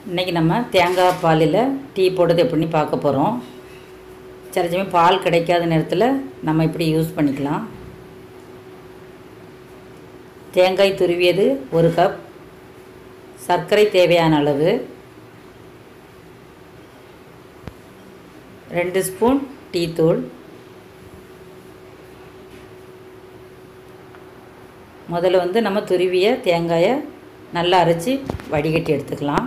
இன்றைக்கி நம்ம தேங்காய் பாலில் டீ போடுறது எப்படின்னு பார்க்க போகிறோம் சில சமயம் பால் கிடைக்காத நேரத்தில் நம்ம இப்படி யூஸ் பண்ணிக்கலாம் தேங்காய் துருவியது ஒரு கப் சர்க்கரை தேவையான அளவு ரெண்டு ஸ்பூன் டீ தூள் முதல்ல வந்து நம்ம துருவிய தேங்காயை நல்லா அரைச்சி வடிகட்டி எடுத்துக்கலாம்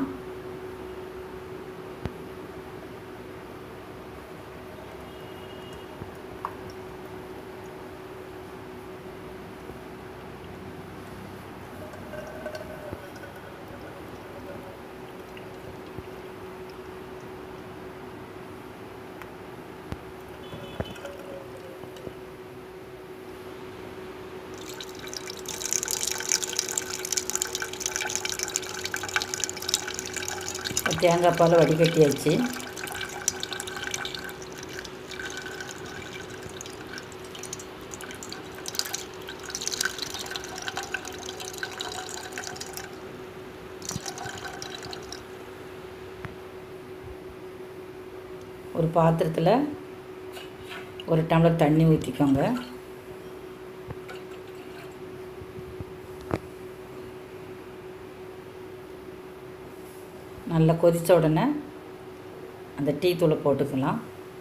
தேங்காய் பால் வடிகட்டியாச்சு ஒரு பாத்திரத்தில் ஒரு டம்ளர் தண்ணி ஊற்றிக்கோங்க நல்லா கொதித்த உடனே அந்த டீ தூளை போட்டுக்கலாம்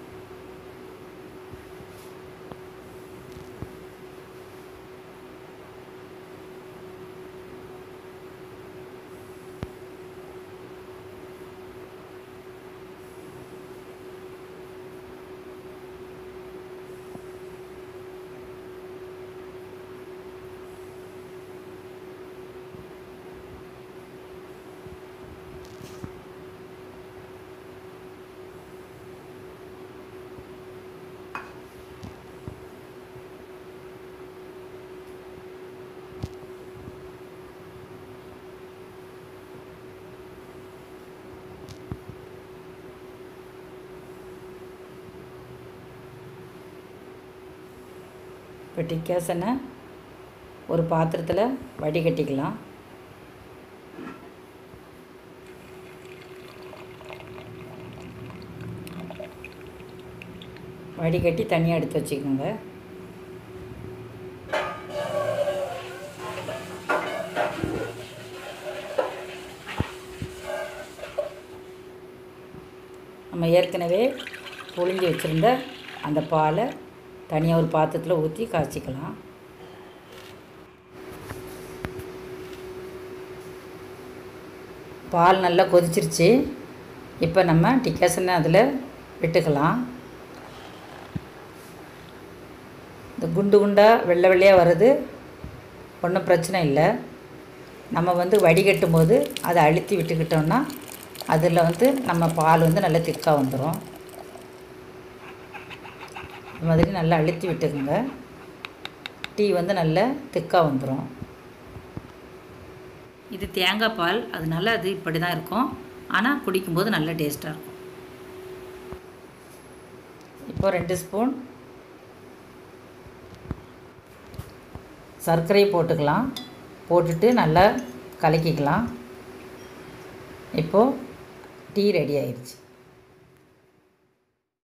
இப்போ டிக்காசனை ஒரு பாத்திரத்தில் வடிகட்டிக்கலாம் வடிகட்டி தனியாக எடுத்து வச்சுக்கோங்க நம்ம ஏற்கனவே புழிஞ்சு வச்சுருந்த அந்த பாலை தனியாக ஒரு பாத்திரத்தில் ஊற்றி காய்ச்சிக்கலாம் பால் நல்லா கொதிச்சிருச்சு இப்போ நம்ம டிக்காசனை அதில் விட்டுக்கலாம் இந்த குண்டு குண்டாக வெள்ளை வெள்ளையாக வர்றது ஒன்றும் பிரச்சனை இல்லை நம்ம வந்து வடிகட்டும் போது அதை அழுத்தி விட்டுக்கிட்டோம்னா அதில் வந்து நம்ம பால் வந்து நல்லா திக்காக வந்துடும் இது மாதிரி நல்லா அழுத்தி விட்டுக்குங்க டீ வந்து நல்லா திக்காக வந்துடும் இது தேங்காய் பால் அதனால அது இப்படி தான் இருக்கும் ஆனால் குடிக்கும்போது நல்ல டேஸ்ட்டாக இருக்கும் இப்போ ரெண்டு ஸ்பூன் சர்க்கரையை போட்டுக்கலாம் போட்டுட்டு நல்லா கலக்கிக்கலாம் இப்போது டீ ரெடி ஆயிடுச்சு